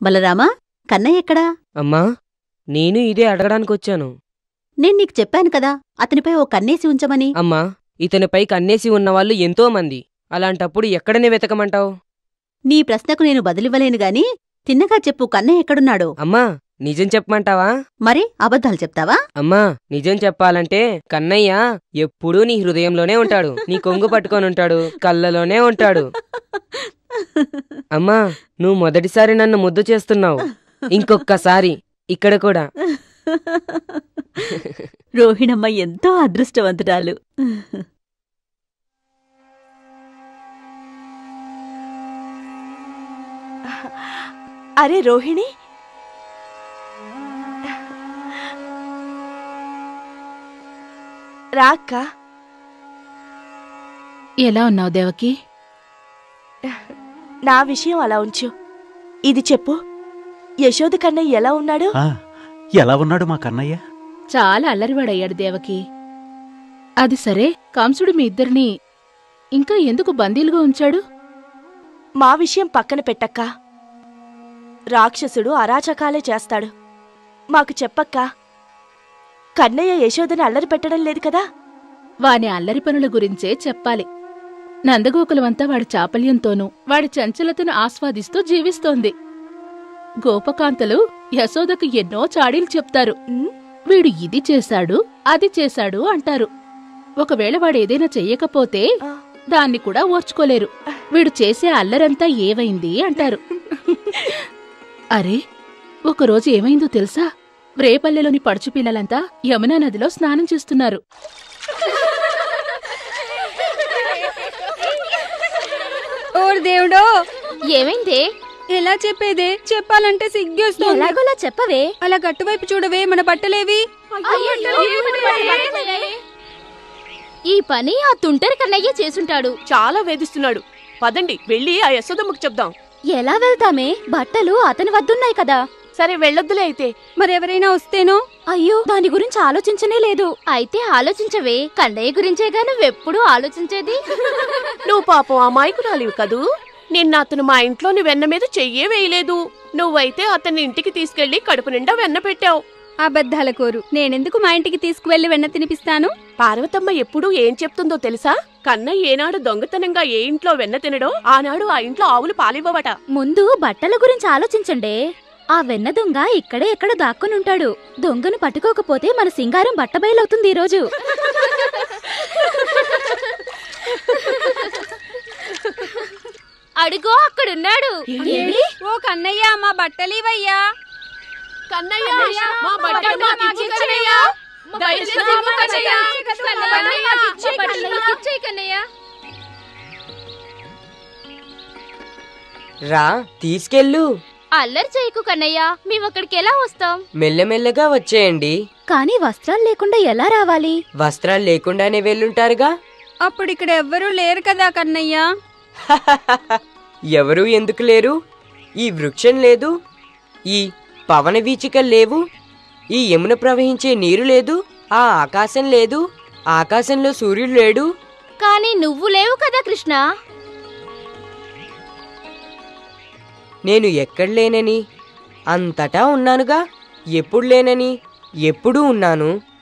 బలరామా కన్నయ్య ఎక్కడా అమ్మా నేను ఇదే అడగడానికొచ్చాను నేను నీకు చెప్పాను కదా అతనిపై ఓ కన్నేసి ఉంచమని అమ్మా ఇతనిపై కన్నేసి ఉన్నవాళ్ళు ఎంతో మంది అలాంటప్పుడు ఎక్కడనే వెతకమంటావు నీ ప్రశ్నకు నేను బదులివ్వలేను గాని తిన్నగా చెప్పు కన్నయ్య ఎక్కడున్నాడో అమ్మా నిజం చెప్పమంటావా మరి అబద్ధాలు చెప్తావా అమ్మా నిజం చెప్పాలంటే కన్నయ్య ఎప్పుడూ నీ హృదయంలోనే ఉంటాడు నీ కొంగు పట్టుకొని ఉంటాడు కళ్ళలోనే ఉంటాడు అమ్మా నువ్వు మొదటిసారి నన్ను ముద్దు చేస్తున్నావు ఇంకొక్కసారి ఇక్కడ కూడా రోహిణమ్మ ఎంతో అదృష్టవంతురాలు అరే రోహిణి రా అక్క ఎలా ఉన్నావు దేవకి నా విషయం అలా ఉంచు ఇది చెప్పు యశోద కన్నయ్య ఎలా ఉన్నాడు ఆ, ఎలా ఉన్నాడు మా కన్నయ్య చాలా అల్లరివాడయ్యాడు దేవకి అది సరే కంసుడు మీ ఇద్దరిని ఇంకా ఎందుకు బందీలుగా ఉంచాడు మా విషయం పక్కన పెట్టక్క రాక్షసుడు అరాచకాలే చేస్తాడు మాకు చెప్పక్క కన్నయ్య యశోదని అల్లరి పెట్టడం లేదు కదా వాని అల్లరి పనుల గురించే చెప్పాలి నందగోకులమంతా వాడి చాపల్యంతోనూ వాడి చంచలతను ఆస్వాదిస్తూ జీవిస్తోంది గోపకాంతలు యశోదకు ఎన్నో చాడీలు చెప్తారు ఉమ్, వీడు ఇది చేశాడు అది చేశాడు అంటారు ఒకవేళ వాడేదైనా చెయ్యకపోతే ఆ, దాన్ని కూడా ఓర్చుకోలేరు వీడు చేసే అల్లరంతా ఏవైంది అంటారు అరే ఒకరోజు ఏమైందో తెలుసా రేపల్లెలోని పడుచు పిల్లలంతా యమునా నదిలో స్నానం చేస్తున్నారు ఓర్ దేవుడో ఏమైందే ఎలా చెప్పేదే చెప్పాలంటే సిగ్గేస్తుంది ఎలాగోలా చెప్పవే అలా గట్టువైపు చూడవే మన బట్టలేవి ఈ పని ఆ తుంటరి కన్నయ్య చేసుంటాడు చాలా వేధిస్తున్నాడు పదండి వెళ్ళి ఆ యశోదమ్మకు చెప్దాం ఎలా వెళ్తామే బట్టలు అతని వద్దున్నాయి కదా సరే వెళ్ళొద్దులే అయితే మరెవరైనా వస్తేనో అయ్యో దాని గురించి ఆలోచించనే లేదు అయితే ఆలోచించవే కన్నయ్య గురించేగా నువ్వెప్పుడు ఆలోచించేది నువ్వు పాపం అమాయకురాలివి కదూ నిన్న అతను మా ఇంట్లోని వెన్న మీద చెయ్యే వేయలేదు నువ్వైతే అతన్ని ఇంటికి తీసుకెళ్లి కడుపు నిండా వెన్న పెట్టావు అబద్ధాల కోరు నేనెందుకు మా ఇంటికి తీసుకువెళ్లి వెన్న తినిపిస్తాను పార్వతమ్మ ఎప్పుడూ ఏం చెప్తుందో తెలుసా కన్నయ్య ఏనాడు దొంగతనంగా ఏ ఇంట్లో వెన్న తినడో ఆనాడు ఆ ఇంట్లో ఆవులు పాలివ్వవట ముందు బట్టల గురించి ఆలోచించండి ఆ వెన్న దొంగ ఇక్కడే ఎక్కడ దాక్కునుంటాడు దొంగను పట్టుకోకపోతే మన సింగారం బట్టబయలవుతుంది ఈరోజు అడుగో అక్కడున్నాడు ఓ కన్నయ్య మా బట్టలివయ్యా కన్నయ్య మా బట్టలు మాకు ఇచ్చేయ్యా. దయచేసి కన్నయ్య. రా తీసుకెళ్ళు అల్లరి చేయకు కన్నయ్య మేము అక్కడికి ఎలా వస్తాం మెల్లమెల్లగా వచ్చేయండి కానీ వస్త్రాలు లేకుండా ఎలా రావాలి వస్త్రాలు లేకుండానే వెళ్ళుంటారుగా అప్పుడు ఇక్కడ ఎవ్వరూ లేరు కదా కన్నయ్య ఎవరూ ఎందుకు లేరు ఈ వృక్షం లేదు ఈ పవన వీచికలు లేవు ఈ యమున ప్రవహించే నీరు లేదు ఆ ఆకాశం లేదు ఆకాశంలో సూర్యుడు లేడు కానీ నువ్వు లేవు కదా కృష్ణ నేను ఎక్కడ లేనని అంతటా ఉన్నానుగా ఎప్పుడు లేనని ఎప్పుడూ ఉన్నాను